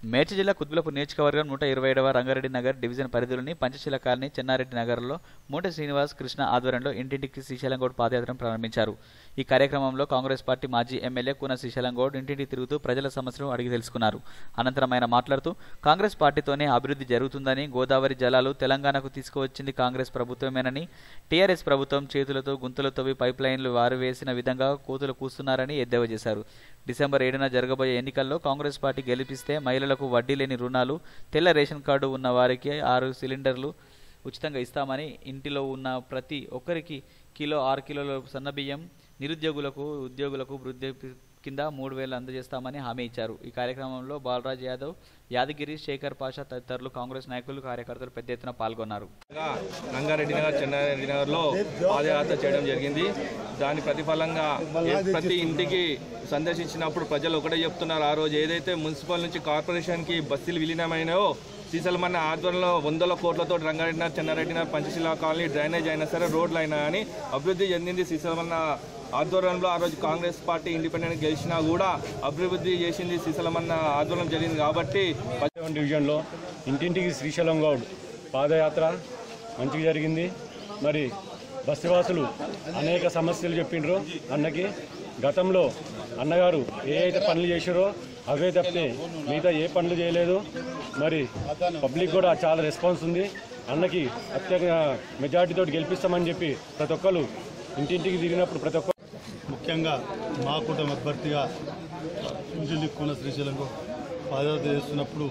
మేడ్చల్ జిల్లా కుత్బులపూర్ నియోజకవర్గం నూట ఇరవై ఏడవ రంగారెడ్డి నగర్ డివిజన్ పరిధిలోని పంచశీల కాలనీ చెన్నారెడ్డి నగర్లో మూట శ్రీనివాస్ కృష్ణ ఆధ్వర్యంలో ఇంటింటికి శ్రీశైలం గౌడ్ పాదయాత్రను ప్రారంభించారు ఈ కార్యక్రమంలో కాంగ్రెస్ పార్టీ మాజీ ఎమ్మెల్యే కూన శ్రీశైలం గౌడ్ ఇంటింటికి తిరుగుతూ ప్రజల సమస్యలను అడిగి తెలుసుకున్నారు అనంతరం ఆయన మాట్లాడుతూ కాంగ్రెస్ పార్టీతోనే అభివృద్ధి జరుగుతుందని గోదావరి జలాలు తెలంగాణకు తీసుకువచ్చింది కాంగ్రెస్ ప్రభుత్వమేనని టీఆర్ఎస్ ప్రభుత్వం చేతులతో గుంతలు తవ్వి పైప్ లైన్లు వారు వేసిన విధంగా కోతులు కూస్తున్నారని ఎద్దేవా చేశారు డిసెంబర్ ఏడున జరగబోయే ఎన్నికల్లో కాంగ్రెస్ పార్టీ గెలిపిస్తే మహిళలకు వడ్డీ లేని రుణాలు తెల్ల రేషన్ కార్డు ఉన్న వారికి ఆరు సిలిండర్లు ఉచితంగా ఇస్తామని ఇంటిలో ఉన్న ప్రతి ఒక్కరికి కిలో ఆరు కిలోల సన్నబియ్యం నిరుద్యోగులకు ఉద్యోగులకు వృద్ధి కింద మూడు వేలు అందజేస్తామని హామీ ఇచ్చారు ఈ కార్యక్రమంలో బాలరాజ్ యాదవ్ యాదగిరి శేఖర్ పాషా తదితరులు కాంగ్రెస్ నాయకులు కార్యకర్తలు పెద్ద ఎత్తున పాల్గొన్నారు గా రంగారెడ్డి నగర్ చెన్నారెడ్డి నగర్లో పాదయాత్ర చేయడం జరిగింది దాని ప్రతిఫలంగా ఏ- ప్రతి ఇంటికి సందర్శించినప్పుడు ప్రజలు ఒకటే చెప్తున్నారు ఆ రోజు ఏదైతే మున్సిపల్ నుంచి కార్పొరేషన్కి బస్సులు విలీనమైనాయో శ్రీశైలమన్న ఆధ్వర్యంలో వందల కోట్లతో రంగారెడ్డి నగర్ చెన్నారెడ్డి నగర్ పంచశీల కాలనీ డ్రైనేజ్ అయినా సరే రోడ్లు అయినా కానీ అభివృద్ధి చెందింది శ్రీశైలమన్న ఆధ్వర్యంలో ఆ రోజు కాంగ్రెస్ పార్టీ ఇండిపెండెంట్ గెలిచినా కూడా అభివృద్ధి చేసింది శ్రీశైలమన్న ఆధ్వర్యం జరిగింది కాబట్టి పదిహేను డివిజన్లో ఇంటింటికి శ్రీశైలం గౌడ్ పాదయాత్ర మంచిగా జరిగింది మరి బస్తివాసులు అనేక సమస్యలు చెప్పిండ్రు అన్నకి గతంలో అన్నగారు ఏ అయితే పనులు చేసారో అవే తప్పితే మిగతా ఏ పనులు చేయలేదు మరి పబ్లిక్ కూడా చాలా రెస్పాన్స్ ఉంది అన్నకి అత్యధిక మెజార్టీతో గెలిపిస్తామని చెప్పి ప్రతి ఒక్కరు ఇంటింటికి తిరిగినప్పుడు ప్రతి ఒక్క ముఖ్యంగా మా కుటుంబ అభ్యర్థిగా ఇంటిని కూన శ్రీశైలంలో పాదయాత్ర చేస్తున్నప్పుడు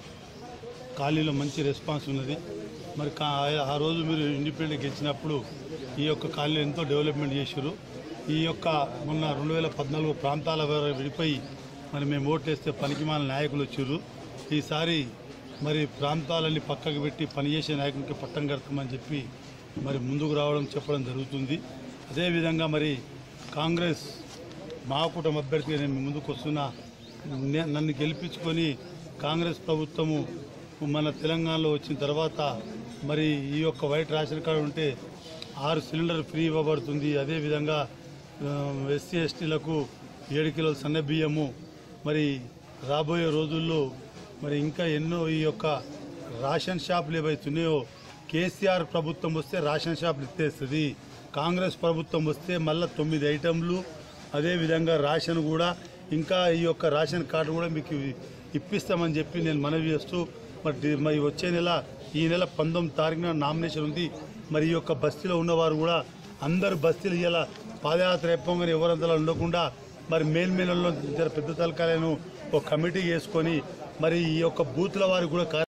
ఖాళీలో మంచి రెస్పాన్స్ ఉన్నది మరి కా ఆ రోజు మీరు ఇండిపెండెంట్ గెలిచినప్పుడు ఈ యొక్క ఖాళీలో ఎంతో డెవలప్మెంట్ చేశారు ఈ యొక్క మొన్న రెండు వేల పద్నాలుగు ప్రాంతాల వారు విడిపోయి మరి మేము ఓట్లేస్తే పనికిమాల నాయకులు వచ్చారు ఈసారి మరి ప్రాంతాలన్నీ పక్కకు పెట్టి పనిచేసే నాయకునికి పట్టం కడతామని చెప్పి మరి ముందుకు రావడం చెప్పడం జరుగుతుంది అదేవిధంగా మరి కాంగ్రెస్ మా కుటుంబ అభ్యర్థిగా నేను మీ ముందుకు వస్తున్నా నే- నన్ను గెలిపించుకొని కాంగ్రెస్ ప్రభుత్వము మన తెలంగాణలో వచ్చిన తర్వాత మరి ఈ యొక్క వైట్ రేషన్ కార్డు ఉంటే ఆరు సిలిండర్ ఫ్రీ ఇవ్వబడుతుంది అదేవిధంగా ఎస్సీ ఎస్టీలకు ఏడు కిలోల సన్న బియ్యము మరి రాబోయే రోజుల్లో మరి ఇంకా ఎన్నో ఈ యొక్క రేషన్ షాపులు ఏవైతున్నాయో కేసీఆర్ ప్రభుత్వం వస్తే రేషన్ షాపులు ఎత్తేస్తుంది కాంగ్రెస్ ప్రభుత్వం వస్తే మళ్ళీ తొమ్మిది ఐటెంలు అదేవిధంగా రేషన్ కూడా ఇంకా ఈ యొక్క రేషన్ కార్డు కూడా మీకు ఇప్పిస్తామని చెప్పి నేను మనవి చేస్తూ మరి డి- మరి వచ్చే నెల ఈ నెల పంతొమ్మిది తారీఖున నామినేషన్ ఉంది మరి ఈ యొక్క బస్తీలో ఉన్నవారు కూడా అందరు బస్తీలు ఇలా పాదయాత్ర ఎప్పగానే ఎవరంతలా ఉండకుండా మరి మేల్మేలలో పెద్ద తలకాయలను ఒక కమిటీ చేసుకొని మరి ఈ యొక్క బూత్ల వారికి కూడా